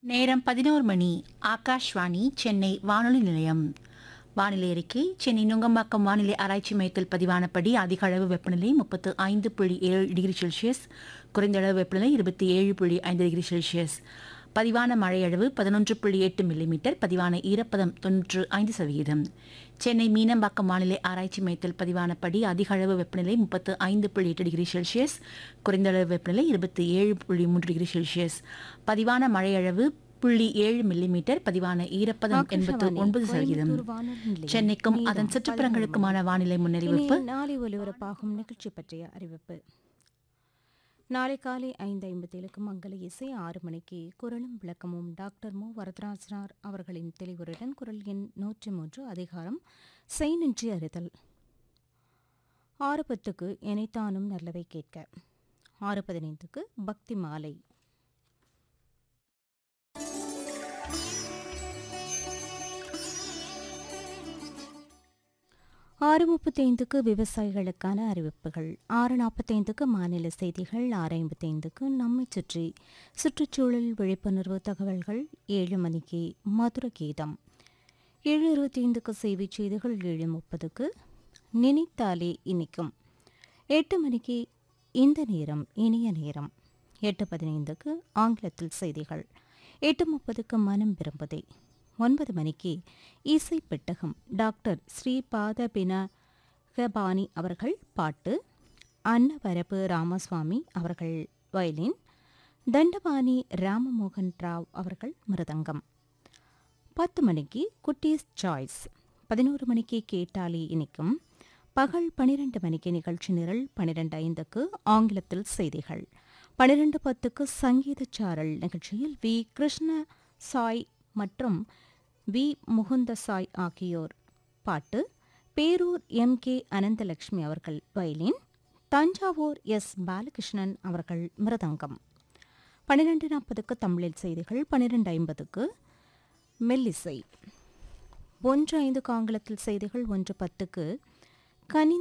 நேரம் பதினோரு மணி ஆகாஷ்வாணி சென்னை வானொலி நிலையம் வானிலை அறிக்கை சென்னை நுங்கம்பாக்கம் வானிலை ஆராய்ச்சி மையத்தில் பதிவானபடி அதிக அளவு வெப்பநிலை முப்பத்து ஐந்து புள்ளி ஏழு டிகிரி செல்சியஸ் குறைந்த அளவு வெப்பநிலை இருபத்தி ஏழு புள்ளி ஐந்து டிகிரி செல்சியஸ் பதிவான மழை அளவு பதினொன்று புள்ளி எட்டு மில்லிமீட்டர் பதிவான ஈரப்பதம் தொன்னூற்று ஐந்து சதவீதம் சென்னை மீனம்பாக்கம் வானிலை ஆராய்ச்சி மையத்தில் பதிவானபடி அதிக அளவு வெப்பநிலை முப்பத்து ஐந்து புள்ளி எட்டு டிகிரி செல்சியஸ் குறைந்த அளவு வெப்பநிலை இருபத்தி ஏழு புள்ளி மூன்று டிகிரி செல்சியஸ் பதிவான மழை அளவு புள்ளி ஏழு மில்லிமீட்டர் பதிவான ஈரப்பதம் எண்பத்து ஒன்பது சதவீதம் கோயம்புத்தூர் வானொலி நிலையம். சென்னைக்கும் நேரம் அதன் சுற்றுப்புறங்களுக்குமான வானிலை முன்னறிவிப்பு இனி நாளை ஒலிபரப்பாகும் நிகழ்ச்சி பற்றிய அறிவிப்பு நாளை காலை ஐந்து ஐம்பத்தேழுக்கு மங்கள இசை ஆறு மணிக்கு குரலும் விளக்கமும் டாக்டர் மு வரதராஜனார் அவர்களின் தெளிவுரையுடன் குரல் எண் நூற்றி மூன்று அதிகாரம் செய் நின்றி அறிதல் ஆறு பத்துக்கு இணைத்தானும் நல்லவை கேட்க ஆறு பதினைந்துக்கு பக்தி மாலை ஆறு முப்பத்தைந்துக்கு விவசாயிகளுக்கான அறிவிப்புகள் ஆறு நாற்பத்தைந்துக்கு மாநில செய்திகள் ஆறு ஐம்பத்தைந்துக்கு நம்மை சுற்றி சுற்றுச்சூழல் விழிப்புணர்வு தகவல்கள் ஏழு மணிக்கு மதுர கீதம் ஏழு இருபத்தி ஐந்துக்கு செய்திச் செய்திகள் ஏழு முப்பதுக்கு நினைத்தாலே இனிக்கும் எட்டு மணிக்கு இந்த நேரம் இனிய நேரம் எட்டு பதினைந்துக்கு ஆங்கிலத்தில் செய்திகள் எட்டு முப்பதுக்கு மனம் விரும்புதே ஒன்பது மணிக்கு இசை பெட்டகம் டாக்டர் ஸ்ரீபாத பினகபாணி அவர்கள் பாட்டு அன்னவரப்பு ராமசுவாமி அவர்கள் வயலின் தண்டபாணி ராமமோகன் ராவ் அவர்கள் மிருதங்கம் பத்து மணிக்கு குட்டீஸ் சாய்ஸ் பதினோரு மணிக்கு கேட்டாலே இனிக்கும் பகல் பனிரெண்டு மணிக்கு நிகழ்ச்சி நிரல் பனிரெண்டு ஐந்துக்கு ஆங்கிலத்தில் செய்திகள் பனிரெண்டு பத்துக்கு சங்கீத சாரல் நிகழ்ச்சியில் வி கிருஷ்ண சாய் மற்றும் வி முகுந்த சாய் ஆகியோர் பாட்டு பேரூர் எம் கே அனந்தலட்சுமி அவர்கள் வயலின் தஞ்சாவூர் எஸ் பாலகிருஷ்ணன் அவர்கள் மிருதங்கம் பன்னிரெண்டு நாற்பதுக்கு தமிழில் செய்திகள் பன்னிரெண்டு ஐம்பதுக்கு மெல்லிசை ஒன்று ஐந்துக்கு ஆங்கிலத்தில் செய்திகள் ஒன்று பத்துக்கு கனி